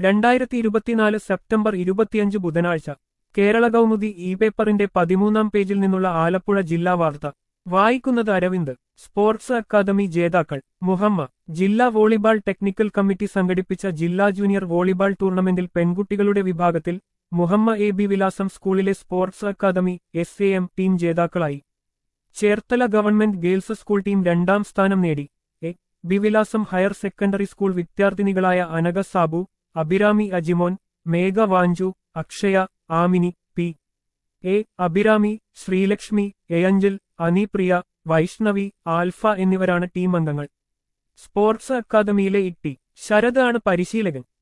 രണ്ടായിരത്തി ഇരുപത്തിനാല് സെപ്റ്റംബർ ഇരുപത്തിയഞ്ച് ബുധനാഴ്ച കേരള കൗമുദി ഇ പേപ്പറിന്റെ പതിമൂന്നാം പേജിൽ നിന്നുള്ള ആലപ്പുഴ ജില്ലാ വാർത്ത വായിക്കുന്നത് അരവിന്ദ് സ്പോർട്സ് അക്കാദമി ജേതാക്കൾ മുഹമ്മ ജില്ലാ വോളിബാൾ ടെക്നിക്കൽ കമ്മിറ്റി സംഘടിപ്പിച്ച ജില്ലാ ജൂനിയർ വോളിബാൾ ടൂർണമെന്റിൽ പെൺകുട്ടികളുടെ വിഭാഗത്തിൽ മുഹമ്മ എ ബി വിലാസം സ്കൂളിലെ sports academy S A M team ജേതാക്കളായി Cherthala government girls school team രണ്ടാം സ്ഥാനം നേടി എ ബി വിലാസം ഹയർ സെക്കൻഡറി സ്കൂൾ വിദ്യാർത്ഥിനികളായ അനഘ സാബു അഭിരാമി അജിമോൻ മേഘ വാഞ്ചു അക്ഷയ ആമിനി പി എ അഭിരാമി ശ്രീലക്ഷ്മി എയഞ്ചൽ അനിപ്രിയ വൈഷ്ണവി ആൽഫ എന്നിവരാണ് ടീം അംഗങ്ങൾ സ്പോർട്സ് അക്കാദമിയിലെ ഇട്ടി ശരദ് ആണ് പരിശീലകൻ